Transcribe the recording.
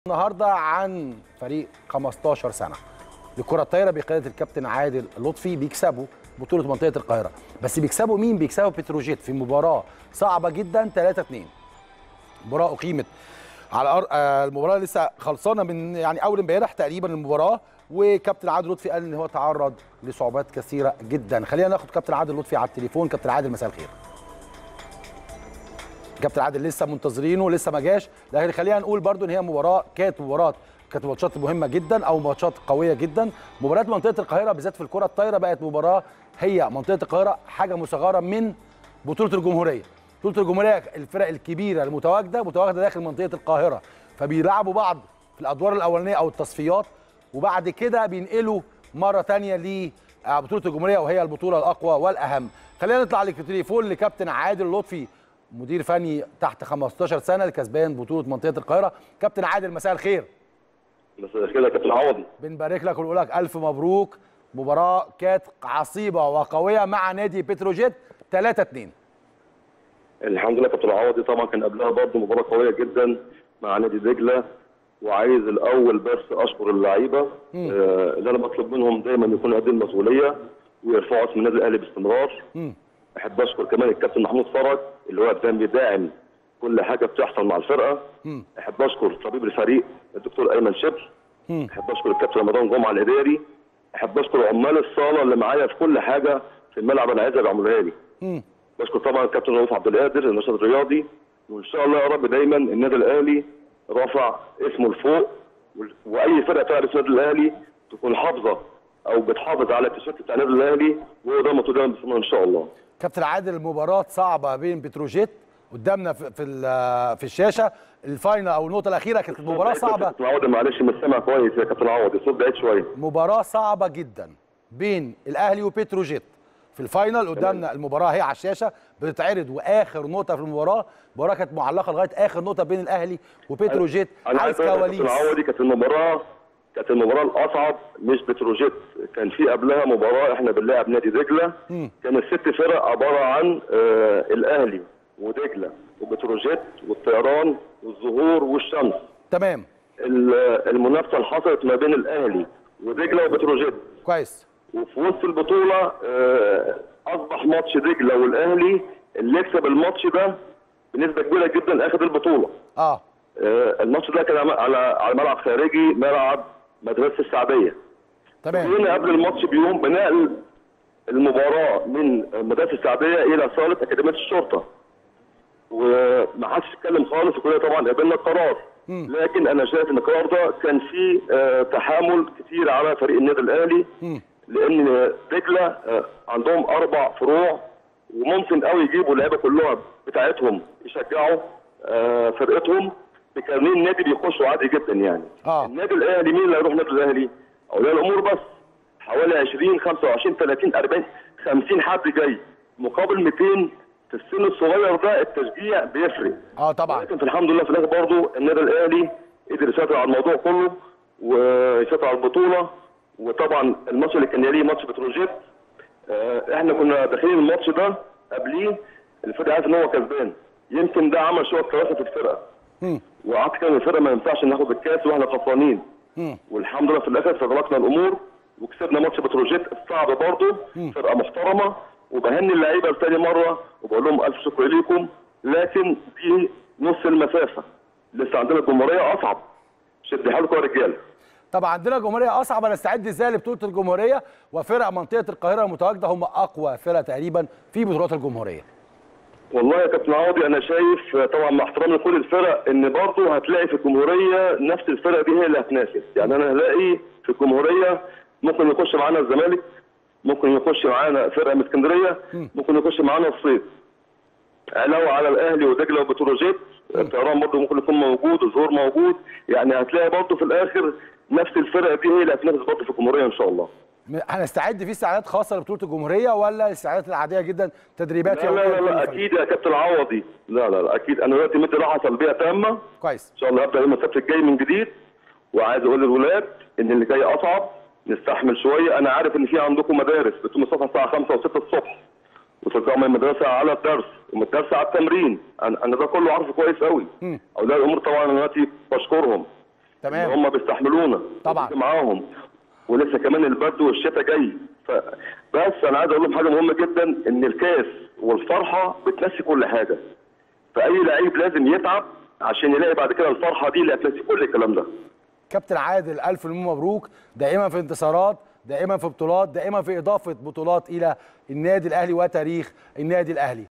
النهارده عن فريق 15 سنه لكره الطايره بقياده الكابتن عادل لطفي بيكسبوا بطوله منطقه القاهره بس بيكسبوا مين بيكسبوا بتروجيت في مباراه صعبه جدا 3 2 مباراه اقيمت على أر... آه المباراه لسه خلصانه من يعني اول امبارح تقريبا المباراه وكابتن عادل لطفي قال ان هو تعرض لصعوبات كثيره جدا خلينا ناخد كابتن عادل لطفي على التليفون كابتن عادل مساء الخير كابتن عادل لسه منتظرينه لسه ما جاش لكن خلينا نقول برضو ان هي مباراه كانت مباراه كانت ماتشات مهمه جدا او ماتشات قويه جدا مباريات منطقه القاهره بالذات في الكره الطايره بقت مباراه هي منطقه القاهره حاجه مصغره من بطوله الجمهوريه بطوله الجمهوريه الفرق الكبيره المتواجده متواجده داخل منطقه القاهره فبيلعبوا بعض في الادوار الاولانيه او التصفيات وبعد كده بينقلوا مره ثانيه لبطوله الجمهوريه وهي البطوله الاقوى والاهم خلينا نطلع للتليفون لكابتن عادل لطفي مدير فني تحت 15 سنه الكسبان بطوله منطقه القاهره كابتن عادل مساء الخير مساء الخير يا كابتن عوضي بنبارك لك ونقول لك الف مبروك مباراه كانت عصيبه وقويه مع نادي بتروجيت 3 2 الحمد لله كابتن عوضي طبعا كان قبلها برضه مباراه قويه جدا مع نادي دجله وعايز الاول بس اشكر اللعيبه آه اللي انا بطلب منهم دايما يكونوا قد المسؤوليه ويرفعوا اسم النادي الاهلي باستمرار مم. احب اشكر كمان الكابتن محمود فرج اللي هو كان بيداعم كل حاجه بتحصل مع الفرقه مم. احب اشكر طبيب الفريق الدكتور ايمن شبر مم. احب اشكر الكابتن رمضان جمعه الاداري احب اشكر عمال الصاله اللي معايا في كل حاجه في الملعب انا عايزها بيعملوها لي مم. بشكر طبعا الكابتن رؤوف عبد القادر الناشط الرياضي وان شاء الله يا رب دايما النادي الاهلي رافع اسمه لفوق وال- واي فرقه تعرف النادي الاهلي تكون حافظه او بتحافظ على التيشيرت بتاع النادي الاهلي وهو ده المطلوب دايما باستمرار ان شاء الله كابتن عادل المباراه صعبه بين بتروجيت قدامنا في في, ال- في الشاشه الفاينل او النقطه الاخيره كانت مباراه صعبه كابتن عوضي معلش مش سامع كويس يا كابتن عوضي الصوت بعيد شويه مباراه صعبه جدا بين الاهلي وبتروجيت في الفاينل قدامنا المباراه هي على الشاشه بتتعرض واخر نقطه في المباراه المباراه كانت معلقه لغايه اخر نقطه بين الاهلي وبتروجيت انا عايز عايز أقول لك يا كواليس كابتن عوضي كانت المباراه كانت المباراه الاصعب مش بتروجيت كان في قبلها مباراه احنا بنلاعب نادي دجله مم. كان الست فرق عباره عن آه الاهلي ودجله وبتروجيت والطيران والزهور والشمس تمام ال- المنافسه اللي حصلت ما بين الاهلي ودجله وبتروجيت كويس وفي وسط البطوله آه، اصبح ماتش دجله والاهلي اللي يكسب الماتش ده بنسبه كبيره جدا اخذ البطوله اه آه، الماتش ده كان على على على ملعب خارجي ملعب مدرسه السعديه تمام هنا قبل الماتش بيوم بنقل المباراه من مدرسه السعديه الى صاله اكاديميه الشرطه وما حدش اتكلم خالص وكلنا طبعا قبلنا القرار مم. لكن انا شايف ان القرار ده كان فيه آه، تحامل كتير على فريق النادي الاهلي مم. لان دجله آه، عندهم اربع فروع وممكن قوي يجيبوا اللعيبه كلها بتاعتهم يشجعوا آه، فرقتهم بكارنين نادي بيخشوا عادي جدا يعني آه. النادي الاهلي مين اللي هيروح النادي الاهلي؟ اولياء الامور بس حوالي 20 25 30 40 50 حد جاي مقابل 200 في السن الصغير ده التشجيع بيفرق اه طبعا لكن في الحمد لله في الاخر برضه النادي الاهلي قدر يسيطر على الموضوع كله ويسيطر على البطوله وطبعا الماتش اللي كان يليه ماتش بتروجيت آه، احنا كنا داخلين الماتش ده قبليه الفرقه عارف ان هو كسبان يمكن ده عمل شويه كراسه في الفرقه مم. وقعدت كده الفرقه ما ينفعش ناخد الكاس واحنا خسرانين مم. والحمد لله في الاخر تداركنا الامور وكسبنا ماتش بتروجيت الصعب برضه فرقه محترمه وبهني اللعيبه لتاني مره وبقول لهم الف شكر ليكم لكن دي نص المسافه لسه عندنا الجمهوريه اصعب شد حالكم يا رجاله طبعا عندنا جمهوريه اصعب نستعد ازاي لبطوله الجمهوريه وفرق منطقه القاهره المتواجده هم اقوى فرق تقريبا في بطولات الجمهوريه والله يا كابتن عوضي انا شايف آه، طبعا مع احترامي لكل الفرق ان برضه هتلاقي في الجمهوريه نفس الفرق دي هي اللي هتنافس يعني انا هلاقي في الجمهوريه ممكن يخش معانا الزمالك ممكن يخش معانا فرقه من اسكندريه ممكن يخش معانا الصيد علاوه على الاهلي ودجله وبتروجيت الطيران برضه ممكن يكون موجود الظهور موجود يعني هتلاقي برضه في الاخر نفس الفرق دي هي اللي هتنافس برضه في الجمهوريه ان شاء الله م- هنستعد في استعدادات خاصه لبطوله الجمهوريه ولا الاستعدادات العاديه جدا تدريبات لا لا لا, لكل لا فريق؟ اكيد يا كابتن عوضي لا لا لا اكيد انا دلوقتي مدي راحه سلبيه تامه كويس ان شاء الله هبدا يوم السبت الجاي من جديد وعايز اقول للولاد ان اللي جاي اصعب نستحمل شويه انا عارف ان في عندكم مدارس بتقوم الصبح الساعه 5 و6 الصبح وترجعوا من المدرسه على الدرس ومن الدرس على التمرين انا أنا ده كله عارفه كويس قوي مم. اولياء الامور طبعا انا دلوقتي بشكرهم تمام. هم بيستحملونا طبعاً. وبنيجي معاهم ولسه كمان البرد والشتاء جاي ف... بس انا عايز اقول لهم حاجه مهمه جدا ان الكاس والفرحه بتنسي كل حاجه فاي لعيب لازم يتعب عشان يلاقي بعد كده الفرحه دي اللي هتنسي كل الكلام ده كابتن عادل الف مليون مبروك دائما في انتصارات دائما في بطولات دائما في اضافه بطولات الى النادي الاهلي وتاريخ النادي الاهلي